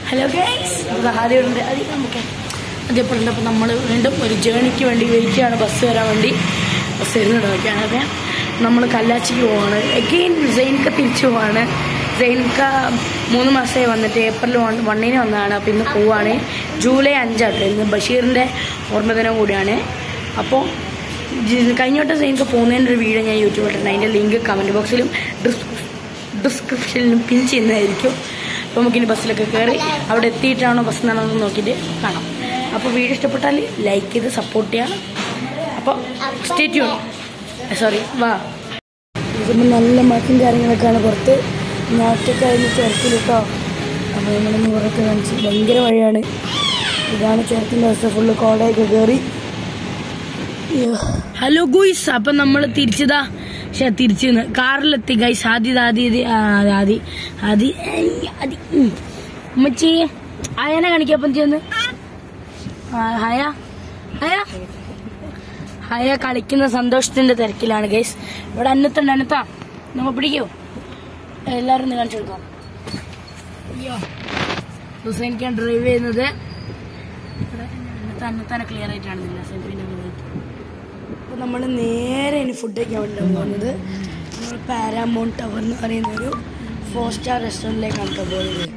Hello guys ആദ്യമുണ്ട് അത് നമുക്ക് അതേപോലെ അപ്പോൾ നമ്മൾ വീണ്ടും ഒരു ജേണിക്ക് വേണ്ടി വെയിറ്റ് ചെയ്യാണ് ബസ് വരാൻ വേണ്ടി ബസ് വരുന്നുണ്ട് നോക്കിയാണ് അപ്പം നമ്മൾ കല്ലാച്ചിക്ക് പോവാണ് എഗെയിൻ സൈനിക്ക തിരിച്ചു പോവാണ് സൈനിക്ക മൂന്ന് മാസമായി വന്നിട്ട് ഏപ്രിൽ വൺ വണ്ണിന് വന്നതാണ് അപ്പോൾ ഇന്ന് പോവാണ് ജൂലൈ അഞ്ചാട്ടോ ഇന്ന് ബഷീറിൻ്റെ ഓർമ്മദിനം കൂടിയാണ് അപ്പോൾ ജി- കഴിഞ്ഞ വട്ടം സൈനിക്ക പോകുന്നതിൻ്റെ ഒരു വീഡിയോ ഞാൻ യൂട്യൂബിൽ ഇട്ടിട്ടുണ്ട് അതിൻ്റെ ലിങ്ക് കമൻറ്റ് ബോക്സിലും ഡിസ്ക്രിപ്ഷനിലും പിൻ ചെയ്യുന്നതായിരിക്കും അപ്പോൾ നമുക്കിനി ബസ്സിലൊക്കെ കയറി അവിടെ എത്തിയിട്ടാണോ ബസ് എന്നാണെന്ന് നോക്കിയിട്ട് കാണാം അപ്പോൾ വീഡിയോ ഇഷ്ടപ്പെട്ടാൽ ലൈക്ക് ചെയ്ത് സപ്പോർട്ട് ചെയ്യാം അപ്പോൾ സ്റ്റേ ട്യൂൺ സോറി വാ ഇതിപ്പോൾ നല്ല മറ്റും കാര്യങ്ങളൊക്കെയാണ് പുറത്ത് ഞാറ്റൊക്കെ ചുരത്തിൽ കേട്ടോ അപ്പോൾ നമ്മളൊന്ന് പുറത്ത് കാണിച്ച് ഭയങ്കര മഴയാണ് ഇതാണ് ചുരത്തിൻ്റെ അവസ്ഥ ഫുള്ള് കോടയൊക്കെ കയറി ഹലോ ഗുയ്സ് അപ്പം നമ്മൾ തിരിച്ചതാ പക്ഷെ തിരിച്ചു കാറിലെത്തി ഗൈസ് ആദ്യ ആദ്യ ആദ്യ ആദ്യ ആദ്യ ഉമ്മച്ചി അയനെ കാണിക്കപ്പം ചെയ്യുന്നു ഹയ ഹയ ഹയ കളിക്കുന്ന സന്തോഷത്തിന്റെ തിരക്കിലാണ് ഗൈസ് ഇവിടെ അന്നത്തുണ്ട് അന്നത്താ നമ്മ പിടിക്കോ എല്ലാവരും ഒന്ന് കാണിച്ചു കൊടുക്കാം അയ്യോ ഹുസൈൻക്കാണ് ഡ്രൈവ് ചെയ്യുന്നത് ഇവിടെ അന്നത്ത അന്നത്താനെ ക്ലിയർ ആയിട്ടാണ് നില്ല സെൽഫിന്റെ അപ്പോൾ നമ്മൾ നേരെ ഇനി ഫുഡ് കഴിക്കാൻ വേണ്ടി പോകുന്നത് നമ്മൾ പാരാമൗണ്ട് ടവർ എന്ന് പറയുന്ന ഒരു ഫോർ സ്റ്റാർ റെസ്റ്റോറൻറ്റിലേക്കാണ് കേട്ടോ പോകുന്നത്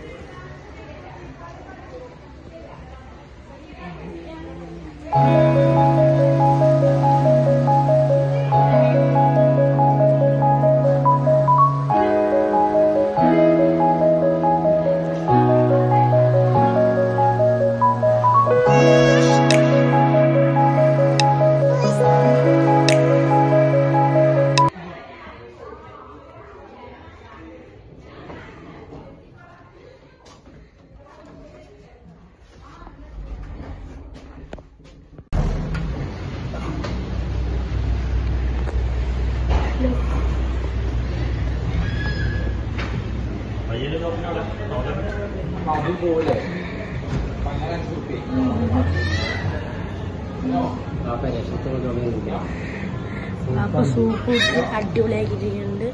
അപ്പോൾ സൂപ്പ് ഇട്ട് അടിപൊളിയാക്കിയിട്ടുണ്ട്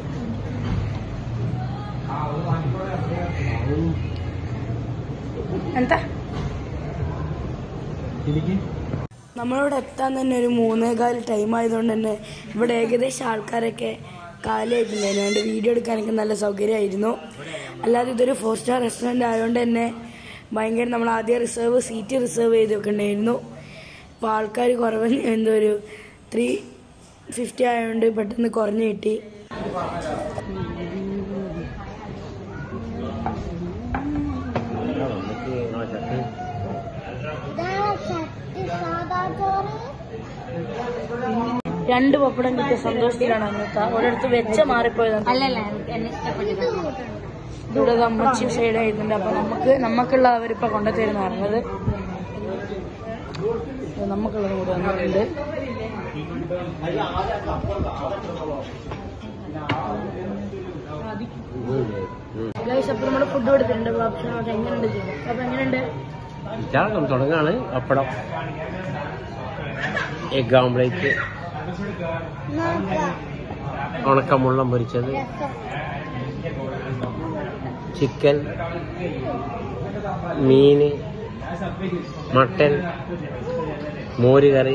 എന്താ നമ്മളിവിടെ എത്താൻ തന്നെ ഒരു മൂന്നേകാല് ടൈം ആയതുകൊണ്ട് തന്നെ ഇവിടെ ഏകദേശം ആൾക്കാരൊക്കെ കാലിയായിട്ടുണ്ടായിരുന്നു അതുകൊണ്ട് വീഡിയോ എടുക്കാനൊക്കെ നല്ല സൗകര്യമായിരുന്നു അല്ലാതെ ഇതൊരു ഫോർ സ്റ്റാർ റെസ്റ്റോറൻറ്റ് ആയതുകൊണ്ട് തന്നെ ഭയങ്കര നമ്മൾ ആദ്യം റിസർവ് സീറ്റ് റിസർവ് ചെയ്ത് വെക്കണ്ടായിരുന്നു അപ്പോൾ ആൾക്കാർ കുറവ് എന്തോ ഒരു ത്രീ ഫിഫ്റ്റി ആയതുകൊണ്ട് പെട്ടെന്ന് കുറഞ്ഞു കിട്ടി രണ്ട് പപ്പടം കിട്ടിയ സന്തോഷത്തിലാണ് അന്നത്തെ ഒരിടത്ത് വെച്ച മാറിപ്പോയതാണ് അല്ലല്ല എന്നെ ഇഷ്ടപ്പെട്ടില്ല ഇവിടെ അമ്മച്ചി സൈഡ് ആയിട്ടുണ്ട് അപ്പൊ നമുക്ക് നമുക്കുള്ള അവരിപ്പൊ കൊണ്ടുതരുന്ന പറഞ്ഞത് നമുക്കുള്ളത് കൂടെ വന്നിട്ടുണ്ട് ഗൈസ് അപ്പൊ നമ്മുടെ ഫുഡ് കൊടുത്തിട്ടുണ്ട് ഭക്ഷണം ഒക്കെ എങ്ങനെയുണ്ട് ചെയ്യും അപ്പൊ എങ്ങനെയുണ്ട് വിചാരം തുടങ്ങാണ് പപ്പടം എഗ് ഓംലേറ്റ് ഉണക്കമുള്ളം പൊരിച്ചത് ചിക്കൻ മീന് മട്ടൻ മോര് കറി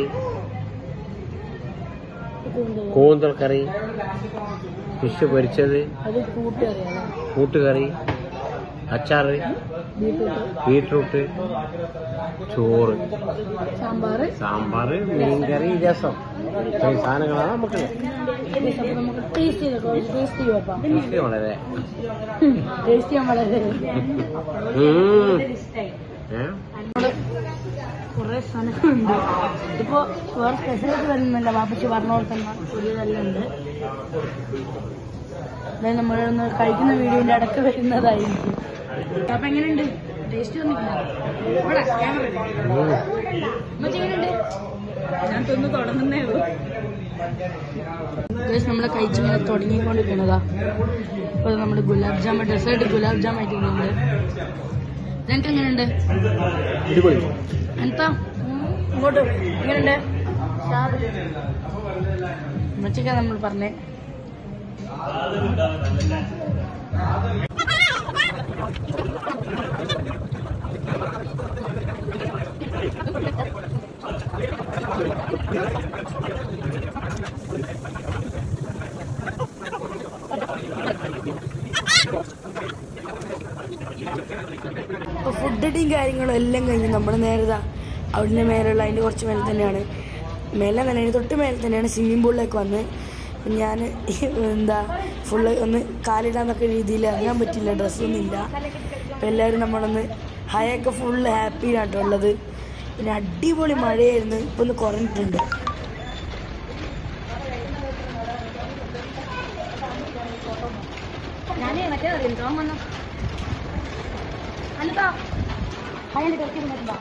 കൂന്തൽ കറി ഫിഷ് പൊരിച്ചത് അത് കൂട്ടുകറിയാണ് കൂട്ടുകറി അച്ചാറ് ബീട്രൂട്ട് ബീട്രൂട്ട് ചോറ് സാമ്പാറ് സാമ്പാർ മീൻകറി രസം ഇത്രയും സാധനങ്ങളാണ് നമുക്ക് ഗൈസ്, അപ്പൊ നമുക്ക് ടേസ്റ്റ് ചെയ്തോ ടേസ്റ്റ് ചെയ്യുവാ ടേസ്റ്റ് വളരെ ടേസ്റ്റ് ചെയ്യാൻ വളരെ ഉം. ഏ? കുറെ സാധനങ്ങളുണ്ട് ഇതിപ്പോ വേറെ സ്പെഷ്യലായിട്ട് വരുന്നില്ല വാപ്പച്ചി പറഞ്ഞ പോലെ തന്നെ പുതിയതെല്ലാം ഉണ്ട് അതായത് നമ്മളൊന്ന് കഴിക്കുന്ന വീഡിയോന്റെ ഇടക്ക് വരുന്നതായിരിക്കും അപ്പൊ എങ്ങനെയുണ്ട് ടേസ്റ്റ് വന്നിട്ടില്ല ഇവിടെ ക്യാമറ ഉം. എങ്ങനെയുണ്ട് ഞാൻ തിന്ന് തുടങ്ങുന്നേ ഉള്ളൂ നമ്മളെ കഴിച്ചിങ്ങനെ തുടങ്ങിക്കൊണ്ടിരിക്കുന്നതാ ഇപ്പൊ നമ്മുടെ ഗുലാബ് ജാമ ഡെസേർട്ട് ഗുലാബ് ജാം ആയിട്ടുണ്ട് നിനക്ക് എങ്ങനെയുണ്ട് അടിപൊളി എന്താ ഇങ്ങോട്ട് എങ്ങനെയുണ്ട് ഉമ്മച്ചക്ക നമ്മൾ പറഞ്ഞേ അപ്പോൾ ഫുഡ് അടിയും കാര്യങ്ങളും എല്ലാം കഴിഞ്ഞ് നമ്മൾ നേരെ ഇതാ അവിടുന്ന് മേലുള്ള അതിൻ്റെ കുറച്ച് മേലെ തന്നെയാണ് മേലെ തന്നെ അതിന് തൊട്ട് മേലെ തന്നെയാണ് സ്വിമ്മിംഗ് പൂളിലേക്ക് വന്ന് ഞാൻ എന്താ ഫുള്ള് ഒന്ന് കാലിടാന്നൊക്കെ രീതിയിൽ ഇറങ്ങാൻ പറ്റില്ല ഡ്രസ്സൊന്നും ഇല്ല അപ്പോൾ എല്ലാവരും നമ്മളൊന്ന് ഹയൊക്കെ ഫുള്ള് ഹാപ്പിയിലാണ് കേട്ടോ ഉള്ളത് പിന്നെ അടിപൊളി മഴയായിരുന്നു ഇപ്പം ഒന്ന് കുറഞ്ഞിട്ടുണ്ട് ഞാനേ മറ്റേ അറിയാം വന്നു അല്ലതാ അതിന്റെ കളിക്കുന്നുണ്ടാ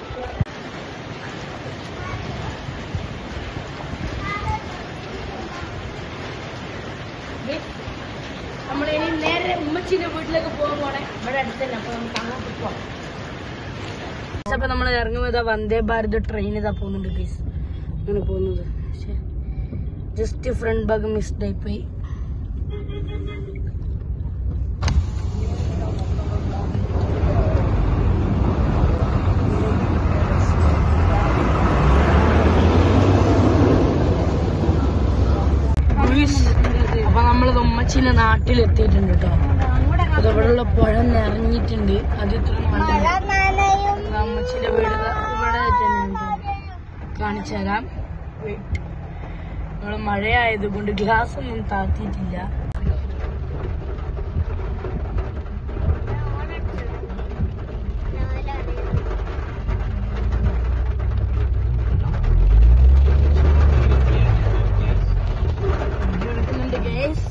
നമ്മൾ ഇനി നേരെ ഉമ്മച്ചിന്റെ വീട്ടിലേക്ക് പോകാൻ പോണേ ഇവിടെ അടുത്ത് തന്നെ അപ്പൊ നമുക്ക് അങ്ങോട്ട് പോവാം അപ്പൊ നമ്മൾ ഇറങ്ങുമ്പോൾ ഇതാ വന്ദേ ഭാരത് ട്രെയിൻ ഇതാ പോകുന്നുണ്ട് ഗൈസ് അങ്ങനെ പോകുന്നത് ജസ്റ്റ് ഫ്രണ്ട് ഭാഗം മിസ്ഡ് ആയിപ്പോയി അപ്പൊ നമ്മളത് ഉമ്മച്ചിന്റെ നാട്ടിലെത്തിയിട്ടുണ്ട് കേട്ടോ അത് ഇവിടെയുള്ള പുഴ നിറഞ്ഞിട്ടുണ്ട് അത് ഇത്ര അമ്മച്ചിന്റെ വീട് ദാ ഇവിടെ തന്നെയുണ്ട് കാണിച്ചു തരാം നമ്മള് മഴയായത് കൊണ്ട് ഗ്ലാസ് ഒന്നും താത്തിയിട്ടില്ല എടുക്കുന്നുണ്ട് ഗേസ്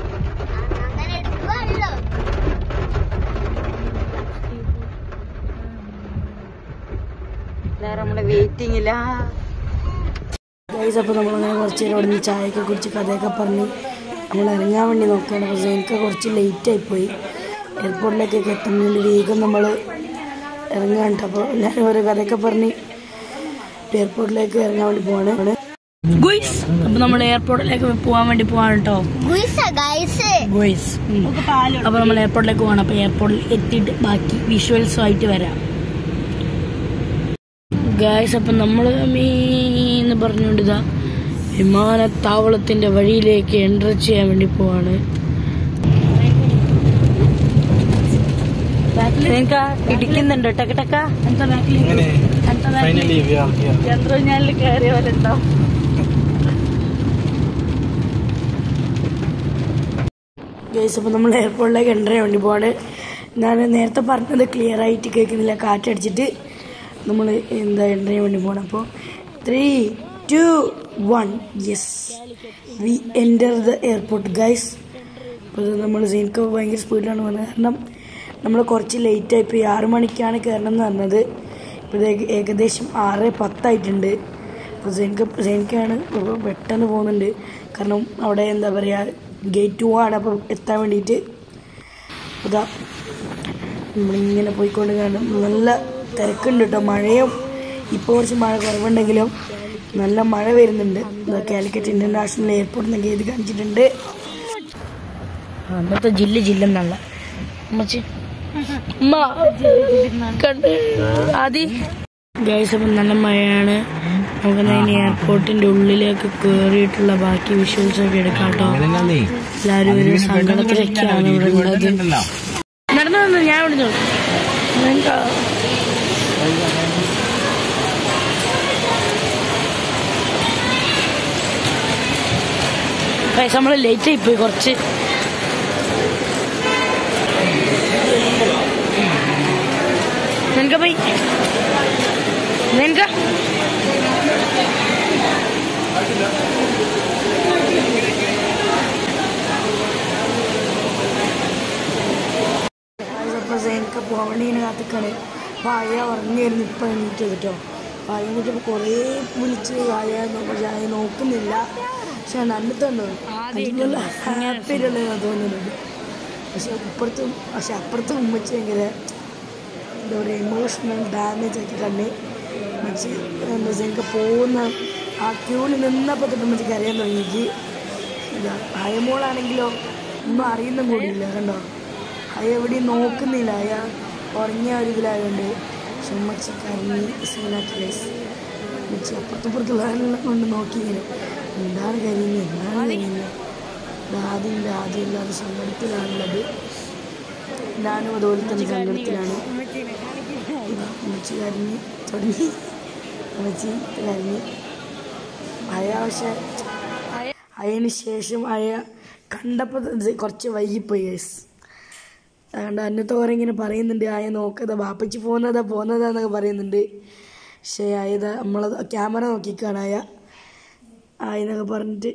നമ്മളെ വെയിറ്റിംഗില്ല ഗൈസ് അപ്പോൾ നമ്മളങ്ങനെ കുറച്ച് നേരം അവിടെ നിന്ന് ചായയൊക്കെ കുടിച്ച് കഥയൊക്കെ പറഞ്ഞ് നമ്മൾ ഇറങ്ങാൻ വേണ്ടി നോക്കുകയാണ് പക്ഷേ എനിക്ക് കുറച്ച് ലേറ്റ് ആയിപ്പോയി എയർപോർട്ടിലേക്കൊക്കെ എത്തുന്നതിന് വേഗം നമ്മൾ ഇറങ്ങാൻ അപ്പോൾ എല്ലാവരും ഓരോ കഥയൊക്കെ പറഞ്ഞ് എയർപോർട്ടിലേക്ക് ഇറങ്ങാൻ വേണ്ടി പോവാണ് ഗുയ്സ് അപ്പോൾ നമ്മൾ എയർപോർട്ടിലേക്ക് പോകാൻ വേണ്ടി പോവാണ് കേട്ടോ ഗുയ്സ് അപ്പോൾ നമ്മൾ എയർപോർട്ടിലേക്ക് പോകണം അപ്പോൾ എയർപോർട്ടിൽ എത്തിയിട്ട് ബാക്കി വിഷ്വൽസും ആയിട്ട് വരാം ഗായ്സ് അപ്പം നമ്മൾ എന്ന് പറഞ്ഞുകൊണ്ട് ഇതാ വിമാനത്താവളത്തിന്റെ വഴിയിലേക്ക് എൻ്റർ ചെയ്യാൻ വേണ്ടി പോവാണ് ഇടിക്കുന്നുണ്ടോ ടക്ക ടക്ക എന്താ ബാക്കിൽ എന്താ ബാക്കിൽ യന്ത്രഞ്ഞാലിൽ കയറിയ പോലെ ഉണ്ടാവും ഗൈസ് അപ്പോൾ നമ്മൾ എയർപോർട്ടിലേക്ക് എൻ്റർ ചെയ്യാൻ വേണ്ടി പോവാണ് ഞാൻ നേരത്തെ പറഞ്ഞത് ക്ലിയർ ആയിട്ട് കേൾക്കുന്നില്ല കാറ്റടിച്ചിട്ട് നമ്മൾ എന്താ എൻ്റർ ചെയ്യാൻ വേണ്ടി പോകണം അപ്പോൾ three two one yes we enter the airport guys അപ്പോൾ നമ്മൾ സീൻക്ക് ഭയങ്കര സ്പീഡിലാണ് വന്നത് കാരണം നമ്മൾ കുറച്ച് ലേറ്റ് ആയിപ്പോയി ആറ് മണിക്കാണ് കയറണം എന്ന് പറഞ്ഞത് ഇപ്പോൾ ഇത് ഏക- ഏകദേശം ആറ് പത്തായിട്ടുണ്ട് അപ്പോൾ സൈനിക്ക് സൈനിക്കാണ് പെട്ടെന്ന് പോകുന്നുണ്ട് കാരണം അവിടെ എന്താ പറയുക ഗേറ്റ് ടു ആണ് അപ്പോൾ എത്താൻ വേണ്ടിയിട്ട് ഇതാ നമ്മളിങ്ങനെ പോയിക്കൊണ്ട് കാണും നല്ല തിരക്കുണ്ട് കേട്ടോ മഴയും ഇപ്പോൾ കുറച്ച് മഴ കുറവുണ്ടെങ്കിലും നല്ല മഴ വരുന്നുണ്ട് ഇതാ കാലിക്കറ്റ് ഇന്റർനാഷണൽ എയർപോർട്ട് എന്നൊക്കെ ഇത് കാണിച്ചിട്ടുണ്ട് അന്നത്തെ ജില്ല ജില്ല എന്നുള്ള അമ്മച്ചി ഉമ്മ കണ്ട് ആദി ഗൈസ് അപ്പം നല്ല മഴയാണ് നമുക്ക് ഇനി എയർപോർട്ടിന്റെ ഉള്ളിലേക്ക് കയറിയിട്ടുള്ള ബാക്കി വിഷ്വൽസ് ഒക്കെ എടുക്കാം കേട്ടോ എല്ലാവരും ഒരു സങ്കടത്തിലൊക്കെയാണ് ഇവിടെ ഉള്ളത് നടന്നു വന്നു ഞാൻ വിളിച്ചു നിങ്ങൾക്ക് ഗൈസ് നമ്മൾ ലേറ്റ് ആയിപ്പോയി കുറച്ച് നിനക്ക് പോയി നിനക്ക് എനിക്ക് പോകാൻ വേണ്ടി ഇങ്ങനെ കാത്തിക്കാണ് വായ ഉറങ്ങിയായിരുന്നു ഇപ്പം എണീറ്റ് കേട്ടോ വായ എണീറ്റപ്പോൾ കുറേ വിളിച്ച് വായ പക്ഷെ അത് നോക്കുന്നില്ല പക്ഷെ നന്നിട്ടുണ്ട് അതിനുള്ള ഹാപ്പിയിലുള്ള തോന്നുന്നുണ്ട് പക്ഷെ ഇപ്പുറത്തും പക്ഷെ അപ്പുറത്ത് ഉമ്മച്ച് ഭയങ്കര എന്താ പറയുക ഇമോഷണൽ ഡാമേജ് ആക്കി കണ്ട് ഉമ്മച്ചി എന്താ വെച്ചാൽ എനിക്ക് പോകുന്ന ആ ക്യൂവിൽ നിന്നപ്പോൾ തൊട്ട് ഉമ്മച്ചിക്ക് അറിയാൻ തുടങ്ങിക്ക് ഇതാ അയമോളാണെങ്കിലോ ഒന്നും അറിയുന്ന കൂടിയില്ല കണ്ടോ അയ എവിടെയും നോക്കുന്നില്ല അയ ഉറങ്ങിയ ഒരു ഇതിലായതുകൊണ്ട് പക്ഷെ ഉമ്മച്ചി കരഞ്ഞ് സീനാക്കി ഗൈസ് ഉമ്മച്ചി അപ്പുറത്തും ഇപ്പുറത്തുള്ളവരെല്ലാം കൊണ്ട് നോക്കി ഇങ്ങനെ എന്താണ് കരിയുന്നത് എന്താണ് കരിയുന്നത് ആദ്യം ആദ്യം ഇല്ലാതെ സങ്കടത്തിലാണുള്ളത് ഞാനും അതുപോലെ തന്നെ സങ്കടത്തിലാണ് ഉമ്മച്ചി കരഞ്ഞ് തുടങ്ങി ഉമ്മച്ചി കരഞ്ഞ് അയ പക്ഷെ അതിന് ശേഷം അയ കണ്ടപ്പോൾ ഇത് കുറച്ച് വൈകിപ്പോയി ഗൈസ് അതുകൊണ്ട് അന്നത്തെ കുറെ ഇങ്ങനെ പറയുന്നുണ്ട് ആയ നോക്കതാ ബാപ്പച്ചി പോകുന്നതാ പോകുന്നതാ എന്നൊക്കെ പറയുന്നുണ്ട് പക്ഷേ ആയത് നമ്മളത് ക്യാമറ നോക്കിക്കാണ് ആയ ആയെന്നൊക്കെ പറഞ്ഞിട്ട്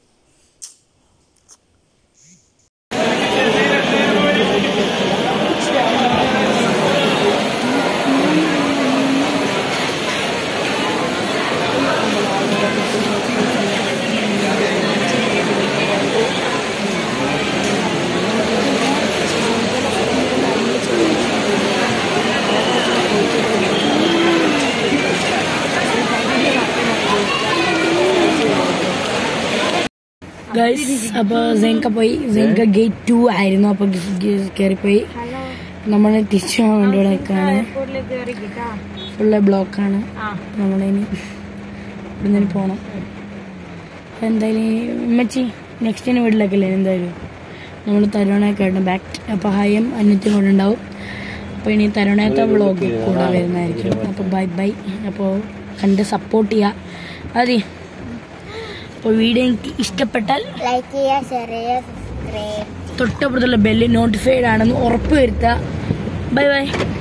ഗൈസ് അപ്പോൾ സെങ്ക പോയി സെങ്ക ഗേറ്റ് ടു ആയിരുന്നു അപ്പോൾ കയറിപ്പോയി നമ്മൾ തിരിച്ചു പോകാൻ വേണ്ടി ഇവിടെ നിൽക്കുകയാണ് ഫുള്ള് ബ്ലോക്കാണ് നമ്മളിനി ഇവിടെ നിന്ന് പോകണം അപ്പോൾ എന്തായാലും ഉമ്മച്ചി നെക്സ്റ്റിന് വീട്ടിലേക്കല്ലേ എന്തായാലും നമ്മൾ തരുണയൊക്കെ ബാക്ക് അപ്പോൾ ഹൈയും അന്യത്തും കൂടെ ഉണ്ടാവും അപ്പോൾ ഇനി തരുണയത്തെ വ്ളോഗ് കൂടെ വരുന്നതായിരിക്കും അപ്പോൾ ബൈ ബൈ അപ്പോൾ കണ്ട് സപ്പോർട്ട് ചെയ്യുക അതെ അപ്പോൾ വീഡിയോ എനിക്ക് ഇഷ്ടപ്പെട്ടാൽ ലൈക്ക് ചെയ്യുക ഷെയർ ചെയ്യുക സബ്സ്ക്രൈബ് തൊട്ടപ്പുറത്തുള്ള ബെല്ല് നോട്ടിഫൈഡ് ആണെന്ന് ഉറപ്പ് വരുത്തുക ബൈ ബൈ